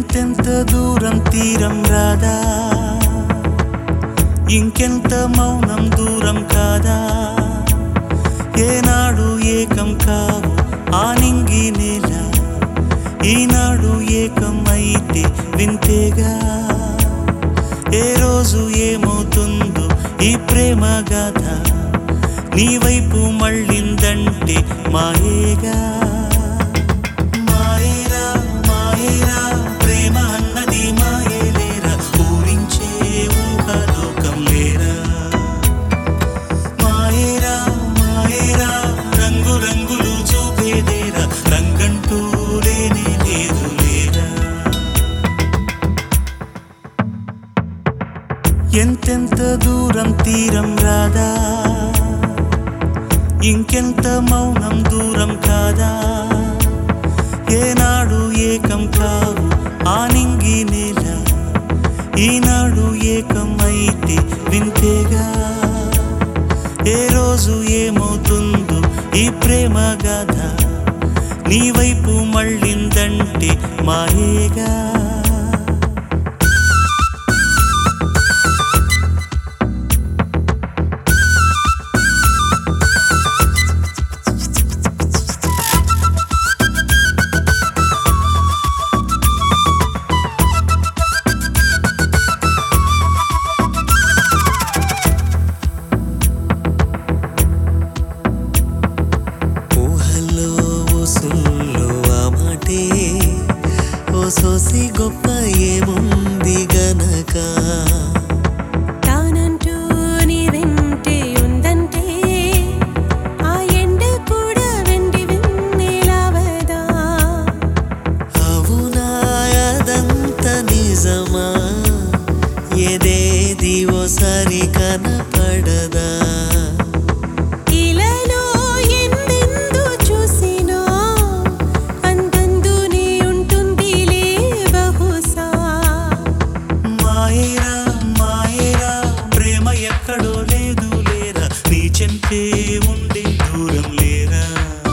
ఎంతెంత దూరం తీరం రాదా ఇంకెంత మౌనం దూరం కాదా ఏనాడు ఏకం కావు ఆ నింగి నేల ఈనాడు ఏకం అయితే వింతేగా ఏ రోజు ఏమవుతుందో ఈ ప్రేమ గాథ నీ వైపు మళ్ళిందంటే మాయేగా మాయేరా మాయేరా ప్రేమ అన్నది మాయేలేరా ఊరించే ఊహలోకం లేరా మాయేరా మాయేరా రంగు రంగులు చూపేదేరా రంగంటూ లేనే లేదు లేరా ఎంతెంత దూరం తీరం రాదా ఇంకెంత మౌనం దూరం కాదా ఏనాడు ఏకం కావు ఆ నింగి నేల ఈనాడు ఏకం అయితే వింతేగా ఏ రోజు ఏమవుతుందో ఈ ప్రేమ గాథ నీ వైపు మళ్ళిందంటే మాయేగా ఊహల్లో ఊసుల్లో ఆ మాటే ఓ సోసి గొప్ప ఏముంది గనక తానంటూ నీ వెంటే ఉందంటే ఆ ఎండ కూడా వెండి వెన్నెలవదా అవునా అదంత నిజమా ఏదేది ఓసారి కనపడదా ఇలలో ఎందెందు చూసినా అందందు నీ ఉంటుందిలే బహుశా మాయేరా మాయేరా ప్రేమ ఎక్కడో లేదు లేరా నీ చెంపే ఉండే దూరం లేరా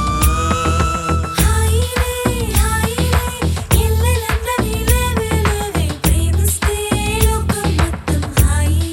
హాయిలే హాయిలే ఎల్లలందరి లేవే లేవే ప్రేమిస్తే లోకం మొత్తం హాయి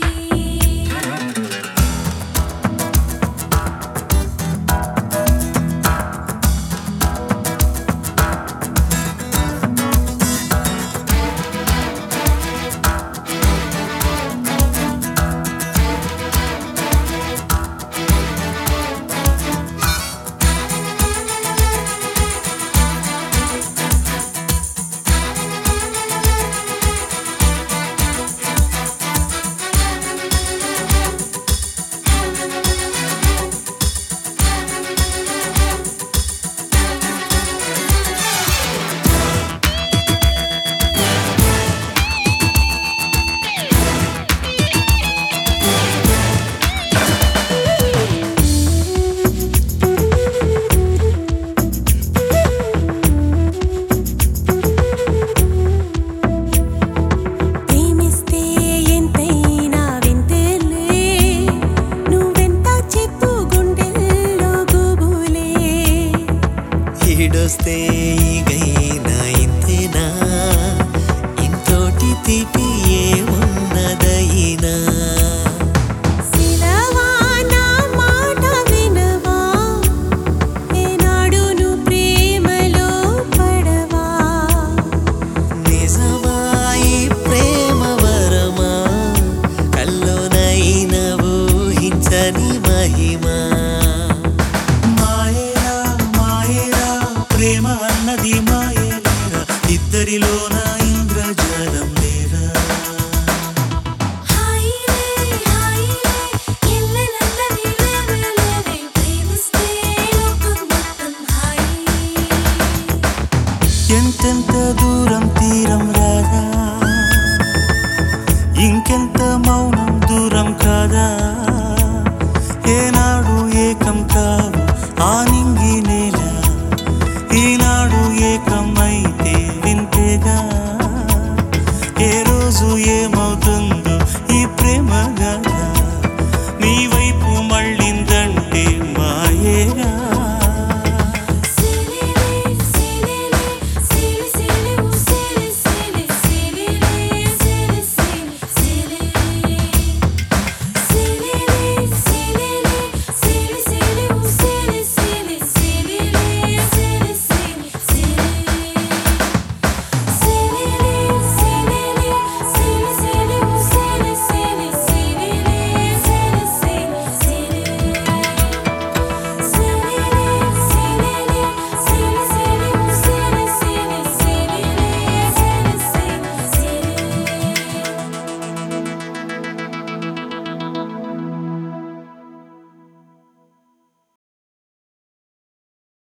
ప్రేమిస్తే ఎంతైనా వింతలే నువ్వెంత చెప్పు గుండెల్లో గుబులే ఈడొస్తే ఈగైనా ఇంతేనా ఇంతోటి తీపి ఏమున్నదైనా శిలవా నా మాట వినవా ఏనాడు నువ్వు ప్రేమలో పడవా నిజమా ఈ ప్రేమ వరమా కల్లోనైన ఊహించని మహిమ